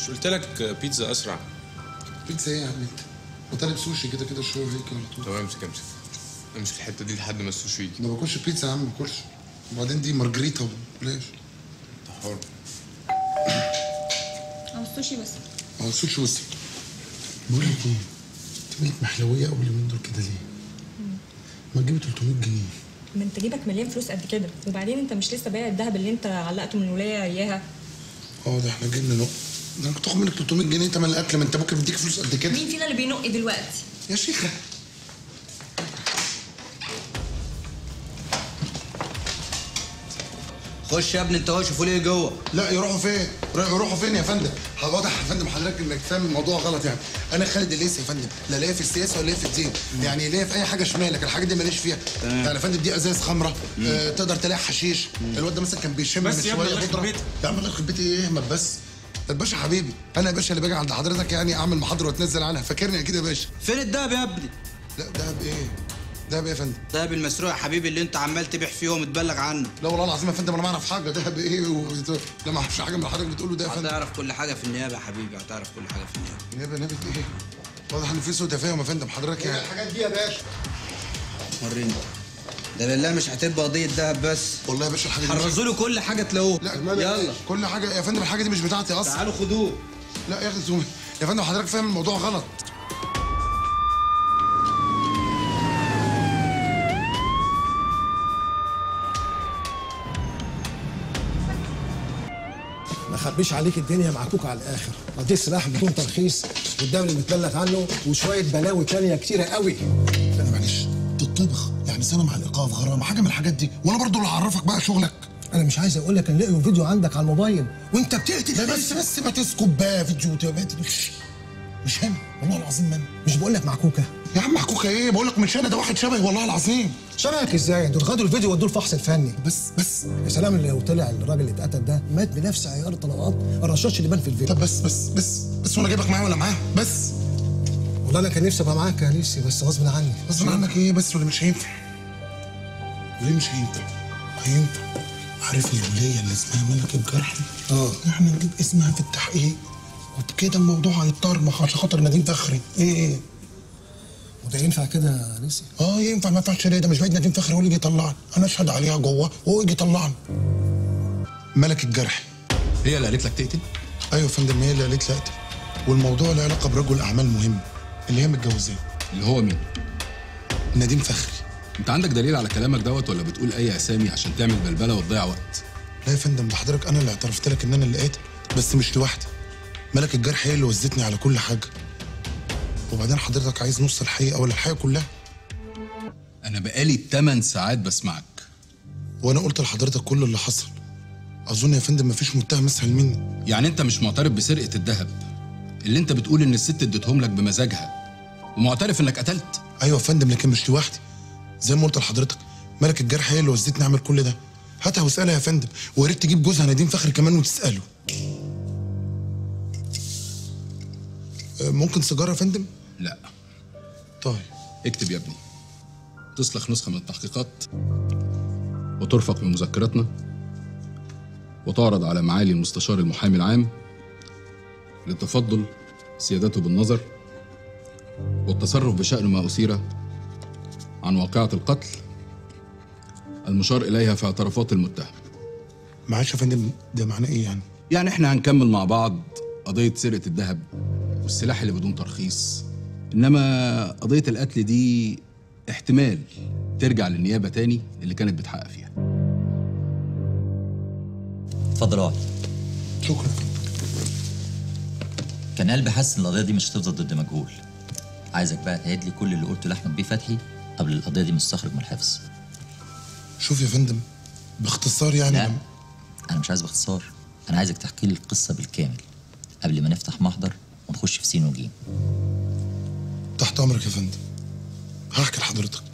مش قلت لك بيتزا اسرع بيتزا ايه يا عم انت؟ وطالب سوشي كده كده شويه هيك على طول طب امسك امسك امسك الحته دي لحد ما السوشي يجي ما باكلش بيتزا يا عم ما باكلش وبعدين دي مارجريتا بلاش انت حر او السوشي بس اه السوشي وسط بقول لك ايه انت مالك محلويه قوي اليومين دول كده ليه؟ ما تجيبي 300 جنيه ما انت جيبك مليان فلوس قد كده وبعدين انت مش لسه بايع الذهب اللي انت علقته من الولايه اياها اه ده احنا جبنا نق ده انا كنت اخد منك 300 جنيه تمن الاكل ما انت ممكن بديك فلوس قد كده مين فينا اللي بينق دلوقتي يا شيخه خش يا ابني انت هو شوفوا ليه جوه لا يروحوا فين؟ يروحوا فين يا فندم؟ واضح يا فندم حضرتك انك فاهم الموضوع غلط يعني انا خالد الليثي يا فندم لا ليا في السياسه ولا ليا في الدين يعني ليا في اي حاجه شمالك الحاجات دي ماليش فيها يعني يا فندم دي ازاز خمره آه تقدر تلاقي حشيش الواد ده مثلا كان بيشم بس من يا ابني شويه الله يخرب بودرة. بيتك. يا عم الله يخرب بيتي ايه اهمل بس ده الباشا حبيبي انا يا باشا اللي باجي عند حضرتك يعني اعمل محاضره واتنزل عنها فاكرني اكيد يا باشا فين الدهب يا ابني لا دهب ايه؟ دهب ايه يا فندم؟ الدهب المسروق يا حبيبي اللي انت عمال تبيع فيه ومتبلغ عنه لا والله العظيم يا فندم انا ما اعرف حاجه دهب ايه و... لا ما اعرفش حاجه من اللي حضرتك بتقوله ده يا فندم هتعرف كل حاجه في النيابه يا حبيبي هتعرف كل حاجه في النيابه نيابه نيابه ايه؟ واضح ان في سوء تفاهم يا فندم حضرتك يعني الحاجات دي يا باشا وريني ده بالله مش هتبقى قضيه دهب بس والله يا باشا الحاجه دي مش- حرزوا له كل حاجه تلاقوه لا يلا كل حاجه يا فندم الحاجه دي مش بتاعتي اصلا تعالوا خدوه لا يا اخي زومي يا فندم حضرتك فاهم الموضوع غلط ما اخبيش عليك الدنيا معكوكه على الاخر قضيه سلاح بدون ترخيص والدولة متبلغ عنه وشويه بلاوي تانية كتيره قوي لا معلش تطبخ يعني سنه مع الايقاف غرامه حاجه من الحاجات دي وانا برضو اللي هعرفك بقى شغلك انا مش عايز اقول لك ان لقيوا فيديو عندك على الموبايل وانت بتقتل لا بس بس ما تسكت بقى فيديو تبقى- مش انا والله العظيم ما انا مش بقول لك معكوكه يا عم محكوكه ايه بقول لك مش انا ده واحد شبهي والله العظيم شبهك ازاي دول خدوا الفيديو ودوه الفحص الفني بس بس يا سلام لو طلع الراجل اللي اتقتل ده مات بنفس عيار طلقات الرشاش اللي بان في الفيديو طب بس بس بس بس وانا جايبك معايا ولا معاه بس والله انا كان نفسي ابقى معاك يا ليسي بس غصب عني غصب عنك ايه بس ولا مش هينفع ليه مش هينفع هينفع عارف الولية اللي اسمها ملك الجرحي اه احنا نجيب اسمها في التحقيق وبكده الموضوع هيطرمخ عشان خاطر نديم فخري ايه ايه وده ينفع كده يا ليسي اه ينفع ما ينفعش ليه ده مش بعيد نديم فخري هو اللي يجي يطلعني انا اشهد عليها جوه وهو يجي يطلعني ملك الجرحي هي اللي قالت لك تقتل؟ ايوه يا فندم هي اللي قالت لي اقتل والموضوع له علاقه برجل اعمال مهم اللي هي متجوزاه اللي هو مين؟ نديم فخري انت عندك دليل على كلامك دوت ولا بتقول اي اسامي عشان تعمل بلبله وتضيع وقت؟ لا يا فندم ده حضرتك انا اللي اعترفت لك ان انا اللي قاتل بس مش لوحدي ملك الجرح هي اللي وزتني على كل حاجه وبعدين حضرتك عايز نص الحقيقه ولا الحقيقه كلها انا بقالي 8 ساعات بسمعك وانا قلت لحضرتك كل اللي حصل اظن يا فندم مفيش متهم اسهل مني يعني انت مش معترف بسرقه الذهب اللي انت بتقول ان الست اديتهم لك بمزاجها ومعترف انك قتلت ايوه يا فندم لكن مش لوحدي زي ما قلت لحضرتك ملك الجرح هي اللي وزتني اعمل كل ده هاتها واسالها يا فندم ويا ريت تجيب جوزها نديم فخري كمان وتساله أه، ممكن سيجاره يا فندم لا طيب اكتب يا ابني تسلخ نسخه من التحقيقات وترفق من مذكراتنا وتعرض على معالي المستشار المحامي العام للتفضل سيادته بالنظر والتصرف بشأن ما أثير عن واقعة القتل المشار إليها في اعترافات المتهم معلش يا فندم ده معناه ايه يعني يعني احنا هنكمل مع بعض قضية سرقة الذهب والسلاح اللي بدون ترخيص إنما قضية القتل دي احتمال ترجع للنيابة تاني اللي كانت بتحقق فيها اتفضل اقعد شكرا كان قلبي حاسس ان القضيه دي مش هتفضل ضد مجهول عايزك بقى تعيد لي كل اللي قلته لاحمد بيه فتحي قبل القضيه دي مستخرج من الحفظ شوف يا فندم باختصار يعني لا لما- انا مش عايز باختصار انا عايزك تحكي لي القصه بالكامل قبل ما نفتح محضر ونخش في سين وجيم تحت امرك يا فندم هحكي لحضرتك